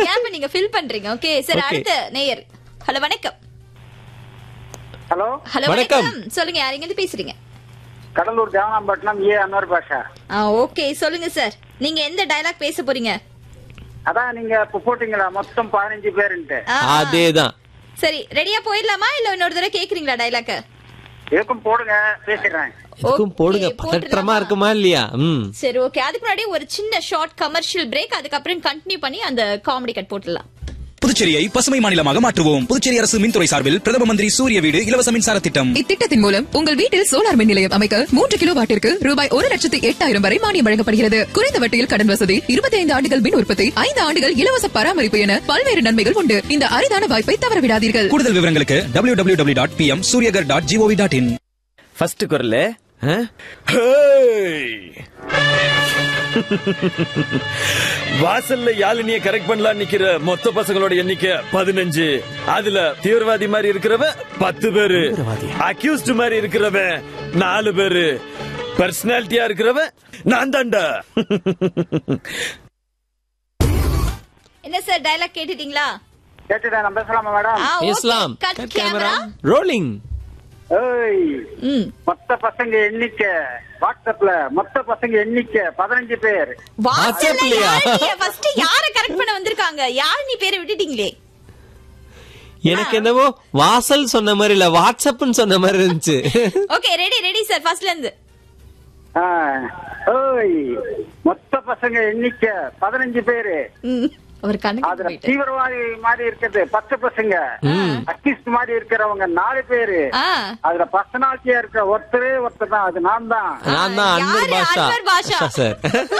Gap நீங்க fill பண்றீங்க okay sir Okay. அடுத்த நேயர் ஹலோ வணக்கம் ஹலோ ஹலோ வணக்கம். வணக்கம் சொல்லுங்க யாருங்க இருந்து பேசுறீங்க கடலூர் தேவனாம்பட்டினம் ஏ அன்வர் பாஷா ஆ ஓகே சொல்லுங்க சார் நீங்க எந்த டயலாக் பேச போறீங்க அதான் நீங்க இப்ப போட்டீங்களா மொத்தம் பதினஞ்சு பேருன்ட்டு ஆ, அதேதான் சரி ரெடியா போயிடலாமா இல்ல இன்னொரு தடவை கேக்குறீங்களா டயலாக் எதுக்கும் போடுங்க பேசிடுறேன் எதுக்கும் Okay, போடுங்க போட்டுடலாமா? பதற்றமா இருக்குமா இல்லையா ம் சரி ஓகே அதுக்கு முன்னாடி ஒரு சின்ன ஷார்ட் கமர்ஷியல் பிரேக் அதுக்கப்புறம் கண்டினியூ பண்ணி அந்த காமெடி கட் போட்டுடலாம் புதுச்சேரியை பசுமை மாநிலமாக மாற்றுவோம் புதுச்சேரி அரசு மின்துறை சார்பில் பிரதம மந்திரி சூரிய வீடு இலவச மின்சார திட்டம் இத்திட்டத்தின் மூலம் உங்கள் வீட்டில் சோலார் மின் நிலையம் அமைக்க மூன்று கிலோ வாட்டிற்கு ரூபாய் ஒரு லட்சத்து எட்டாயிரம் வரை மானியம் வழங்கப்படுகிறது குறைந்த வட்டியில் கடன் வசதி இருபத்தி ஐந்து ஆண்டுகள் மின் உற்பத்தி ஐந்து ஆண்டுகள் இலவச பராமரிப்பு என பல்வேறு நன்மைகள் உண்டு இந்த அரிதான வாய்ப்பை தவறவிடாதீர்கள் கூடுதல் விவரங்களுக்கு W W W dot P M Suryaghar dot gov dot in first குரல் ஆ? வாசல்ல யாழினிய கரெக்ட் பண்ணலாம் நிக்கிற மொத்த பசங்களோட எண்ணிக்கை பதினஞ்சு அதுல தீவிரவாதி மாதிரி இருக்கிறவன் பத்து பேரு அக்யூஸ்ட் மாதிரி இருக்கிறவன் நாலு பேரு பர்சனாலிட்டியா இருக்கிறவன் நான் தாண்டா என்ன சார் டயலாக் கேட்டுட்டீங்களா கேட்டுட்டேன் நான் பேசலாமா மேடம் ஆ, okay. இஸ்லாம் Cut cut camera. Camera rolling ஏய் ம் மொத்த பசங்க எண்ணிக்கை வாட்ஸ்அப்ல மொத்த பசங்க எண்ணிக்கை பதினஞ்சு பேர் வாட்ஸ்அப்ல WhatsApp-லயா? யாழினிய ஃபர்ஸ்ட் யார கரெக்ட் பண்ண வந்திருக்காங்க யாழினி பேரை விட்டுட்டீங்களே எனக்கு என்னவோ வாசல் சொன்ன மாதிரி இல்ல வாட்ஸ்அப்னு சொன்ன மாதிரி இருந்துச்சு ஓகே ரெடி ரெடி சார் ஃபர்ஸ்ட்ல இருந்து ஆ, ஏய் மொத்த பசங்க எண்ணிக்கை பதினஞ்சு பேரு ம், அவர் கணக்கு அதுல போயிட்டு தீவிரவாதி மாதிரி இருக்கிறது பத்து பசங்க அக்டிஸ்ட் மாதிரி இருக்கிறவங்க நாலு பேரு ஆ அதுல பர்சனாலிட்டியா இருக்கிற ஒருத்தரே ஒருத்தர் தான் அது நான் தான் நான் தான் அன்வர் யாரு? பாஷா அன்வர் பாஷா. சார்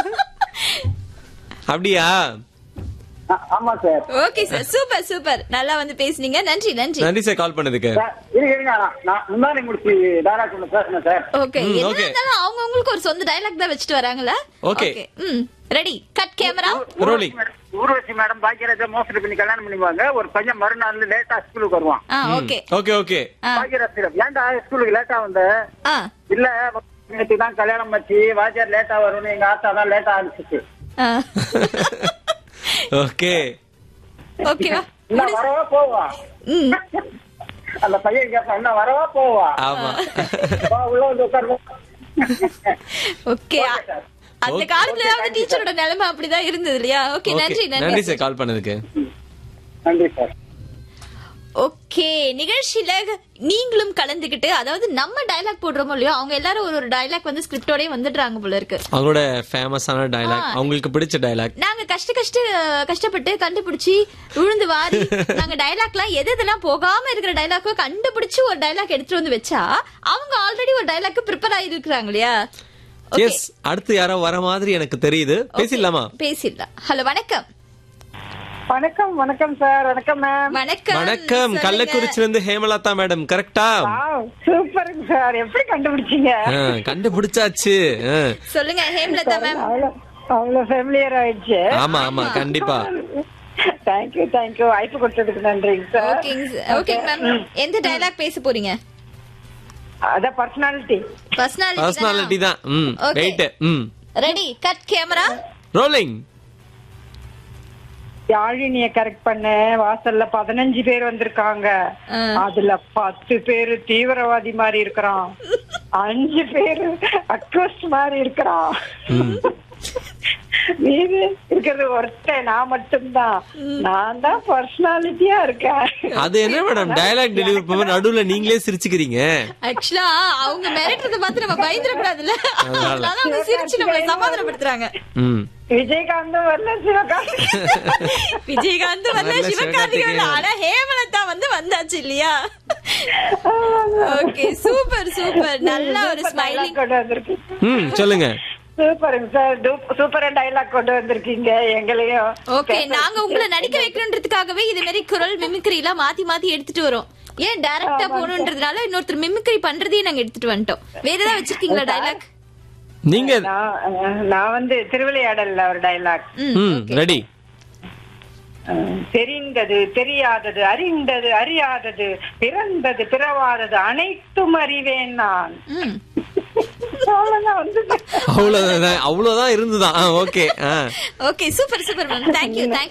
அப்படியா ஆ, ஆமா sir okay sir super super நல்லா வந்து பேசுனீங்க நன்றி நன்றி நன்றி சார் கால் பண்ணதுக்கு சார், இருங்க இருங்க நான் நான் முன்னாடி முடிச்சு டைலாக் ஒன்று பேசுனேன் சார் ஓகே ம், என்ன okay. இருந்தாலும் அவங்க உங்களுக்கு ஒரு சொந்த டயலாக் தான் வச்சுட்டு வராங்கல்ல Okay. ம் ready cut camera Rolling. Urvashi madam Bhagyaraja மோசடி பண்ணி கல்யாணம் பண்ணிக்குவாங்க ஒரு பையன் மறுநாள் லேட்டா ஸ்கூலுக்கு வருவான் ஆ ஓகே ஓகே ஓகே ஆ பாக்கியராஜ் ஏன்டா ஸ்கூலுக்கு லேட்டா வந்த ஆ இல்ல நேற்று தான் கல்யாணம் வச்சு வாத்தியார் லேட்டா வரும்னு எங்க ஆத்தா தான் லேட்டா ஆரம்பிச்சிச்சு ஆ. ஓகே ஓகேவா என்ன வரவா போவா ம் அந்த பையன் கேட்பான் என்ன வரவா போவா ஆமா வா, உள்ள வந்து உட்காருவா ஓகே அந்த காலத்துல வந்து டீச்சரோட நிலைமை அப்படிதான் இருந்தது இல்லையா ஓகே நன்றி நன்றி நன்றி சார் கால் பண்ணதுக்கு நன்றி சார் ஓகே நிகழ்ச்சியில நீங்களும் கலந்துகிட்டு அதாவது நம்ம டயலாக் போடுறோமோ இல்லையோ அவங்க எல்லாரும் ஒரு ஒரு டயலாக் வந்து ஸ்கிரிப்டோடய வந்துடுறாங்க போல இருக்கு அவங்களோட ஃபேமஸான டயலாக் ஆ. அவங்களுக்கு பிடிச்ச டயலாக் நாங்க கஷ்ட கஷ்ட கஷ்டப்பட்டு கண்டுபிடிச்சு விழுந்து வாரி நாங்க டயலாக்லாம் எது எதெல்லாம் போகாம இருக்கிற டயலாக்கோ கண்டுபிடிச்சு ஒரு டயலாக் எடுத்துட்டு வந்து வச்சா அவங்க ஆல்ரெடி ஒரு டயலாக் ப்ரிப்பேர் ஆகி இருக்கிறாங்க இல்லையா Okay. எஸ் அடுத்து யாரோ வர மாதிரி எனக்கு தெரியுது பேசிடலாமா பேசிடலாம் ஹலோ வணக்கம் வணக்கம் வணக்கம் சார் வணக்கம் மேம் வணக்கம் வணக்கம் சொல்லுங்க. கள்ளக்குறிச்சில இருந்து ஹேமலதா மேடம் கரெக்டா சூப்பருங்க சார் எப்படி கண்டுபிடிச்சீங்க கண்டுபிடிச்சாச்சு ஆ. சொல்லுங்க ஹேம்லதா மேம் அவ்வளவு அவ்வளவு ஃபெமிலியர் ஆயிடுச்சு ஆமா ஆமா கண்டிப்பா தேங்க்யூ தேங்க்யூ வாய்ப்பு கொடுத்ததுக்கு நன்றிங்க சார் ஓகேங்க சார் ஓகேங்க மேம் எந்த டயலாக் பேச போறீங்க அதான் பர்சனாலிட்டி பர்சனாலிட்டி பர்சனாலிட்டி தான் ம் Okay. ரைட் ம் ரெடி கட் கேமரா ரோலிங் யாழினிய கரெக்ட் பண்ண வாசல்ல பதினஞ்சு பேர் வந்திருக்காங்க ஆ. அதுல பத்து பேரு தீவிரவாதி மாதிரி இருக்கிறான் அஞ்சு பேரு அக்ரோஸ்ட் மாதிரி இருக்கிறான் மீது இருக்கிறது ஒருத்தன் நான் மட்டும்தான் நான் தான் பர்சனாலிட்டியா இருக்கேன் அது என்ன மேடம் டயலாக் டெலிவரி பண்ணும்போது நடுவுல நீங்களே சிரிச்சுக்கிறீங்க ஆக்சுவலா அவங்க மிரட்டுறத பார்த்து நம்ம பயந்துட கூடாதுல்ல அதனால. அதனால அவங்க சிரிச்சு நம்மளை சமாதானப்படுத்துறாங்க ம் விஜயகாந்தும் வரல சிவகாந்த் விஜயகாந்த் வந்து வரல, சிவகார்த்திகேயன் சிவகார்த்திகேயன். ஆனா ஹேமலதா வந்து வந்தாச்சு இல்லையா ஓகே சூப்பர் சூப்பர் நல்ல ஒரு ஸ்மைலிங் கொண்டு வந்திருக்கு ம் சொல்லுங்க சூப்பருங்க சார் சூப்பரா டைலாக் கொண்டு வந்திருக்கீங்க எங்களையும் ஓகே நாங்க உங்களை நடிக்க வைக்கணுன்றதுக்காகவே இது மாதிரி குரல் மிமிக்ரி எல்லாம் மாத்தி மாத்தி எடுத்துட்டு வரோம் ஏன் டைரக்டா போகணுன்றதுனால இன்னொருத்தர் மிமிக்ரி பண்றதையும் நாங்க எடுத்துட்டு வந்துட்டோம் வேற ஏதாவது வச்சிருக்கீங்களா டைலாக் நீங்க நான் அஹ், நான் வந்து திருவிளையாடல்ல ஒரு டைலாக் ம் ரெடி தெரிந்தது தெரியாதது அறிந்தது அறியாதது பிறந்தது பிறவாதது அனைத்தும் அறிவேன் நான் ம் அவ்வளவுதான் வந்து அவ்வளவுதான் அவ்வளவுதான் இருந்துதான் ஓகே ஆ okay super super ma'am thank you thank you